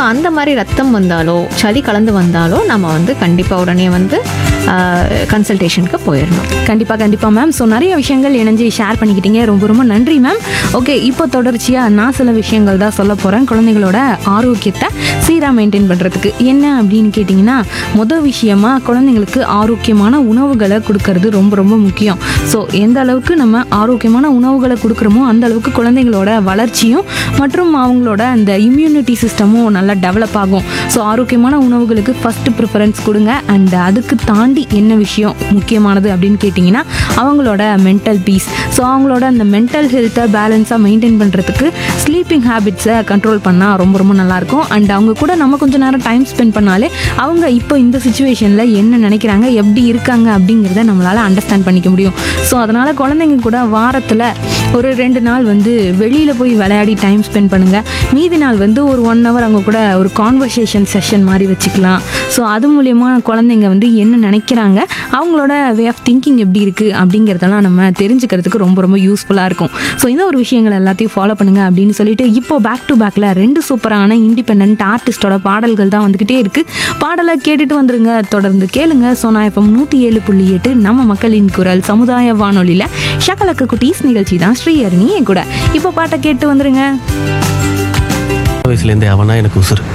அந்த மாதிரி ரத்தம் வந்தாலோ சளி கலந்து வந்தாலோ நம்ம வந்து கண்டிப்பாக உடனே வந்து கன்சல்டேஷனுக்கு போயிடணும் கண்டிப்பாக கண்டிப்பாக மேம் ஸோ நிறைய விஷயங்கள் இணைஞ்சு ஷேர் பண்ணிக்கிட்டீங்க ரொம்ப ரொம்ப நன்றி மேம் ஓகே இப்போ தொடர்ச்சியாக நான் சில விஷயங்கள் தான் சொல்ல போகிறேன் குழந்தைங்களோட ஆரோக்கியத்தை சீராக மெயின்டைன் பண்ணுறதுக்கு என்ன அப்படின்னு கேட்டிங்கன்னா மொதல் விஷயமா குழந்தைங்களுக்கு ஆரோக்கியமான உணவுகளை கொடுக்கறது ரொம்ப ரொம்ப முக்கியம் ஸோ எந்த அளவுக்கு நம்ம ஆரோக்கியமான உணவுகளை கொடுக்குறோமோ அந்த அளவுக்கு குழந்தைங்களோட வளர்ச்சியும் மற்றும் அவங்களோட அந்த இம்யூனிட்டி சிஸ்டமும் நல்லா டெவலப் ஆகும் ஸோ ஆரோக்கியமான உணவுகளுக்கு ஃபஸ்ட்டு ப்ரிஃபரன்ஸ் கொடுங்க அண்ட் அதுக்கு தாண்டி என்ன விஷயம் முக்கியமானது அப்படின்னு கேட்டிங்கன்னா அவங்களோட மென்டல் பீஸ் ஸோ அவங்களோட அந்த மென்டல் ஹெல்த்தை பேலன்ஸாக மெயின்டைன் பண்ணுறதுக்கு ஸ்லீப்பிங் ஹேபிட்ஸை கண்ட்ரோல் பண்ணால் ரொம்ப ரொம்ப நல்லாயிருக்கும் அண்ட் அவங்க கூட நம்ம கொஞ்சம் நேரம் டைம் ஸ்பெண்ட் பண்ணாலே அவங்க இப்போ இந்த சுச்சுவேஷனில் என்ன நினைக்கிறாங்க எப்படி இருக்காங்க அப்படிங்கிறத நம்மளால் அண்டர்ஸ்டாண்ட் பண்ணிக்க முடியும் ஸோ அதனால் குழந்தைங்க கூட வாரத்தில் ஒரு ரெண்டு நாள் வந்து வெளியில் போய் விளையாடி டைம் ஸ்பெண்ட் பண்ணுங்கள் மீதி நாள் வந்து ஒரு ஒன் ஹவர் அவங்க கூட ஒரு கான்வர்சேஷன் செஷன் மாதிரி வச்சுக்கலாம் ஸோ அது மூலயமா குழந்தைங்க வந்து என்ன நினைக்கிறாங்க அவங்களோட வே ஆஃப் திங்கிங் எப்படி இருக்குது அப்படிங்கிறதெல்லாம் நம்ம தெரிஞ்சுக்கிறதுக்கு ரொம்ப ரொம்ப யூஸ்ஃபுல்லாக இருக்கும் ஸோ இந்த ஒரு விஷயங்கள் எல்லாத்தையும் ஃபாலோ பண்ணுங்க அப்படின்னு சொல்லிட்டு இப்போ பேக் டு பேக்கில் ரெண்டு சூப்பரான இண்டிபெண்ட் ஆர்டிஸ்டோட பாடல்கள் தான் வந்துக்கிட்டே இருக்குது பாடலை கேட்டுட்டு வந்துருங்க தொடர்ந்து கேளுங்க சோனா எஃப்எம் நூற்றி ஏழு புள்ளி எட்டு நம்ம மக்களின் குரல் சமுதாய வானொலியில் ஷகலக்க குட்டீஸ் நிகழ்ச்சி தான் ஸ்ரீஹரணி என் கூட இப்போ பாட்டை கேட்டு வந்துருங்க வயசுலேருந்தே அவனா எனக்கு உசுறு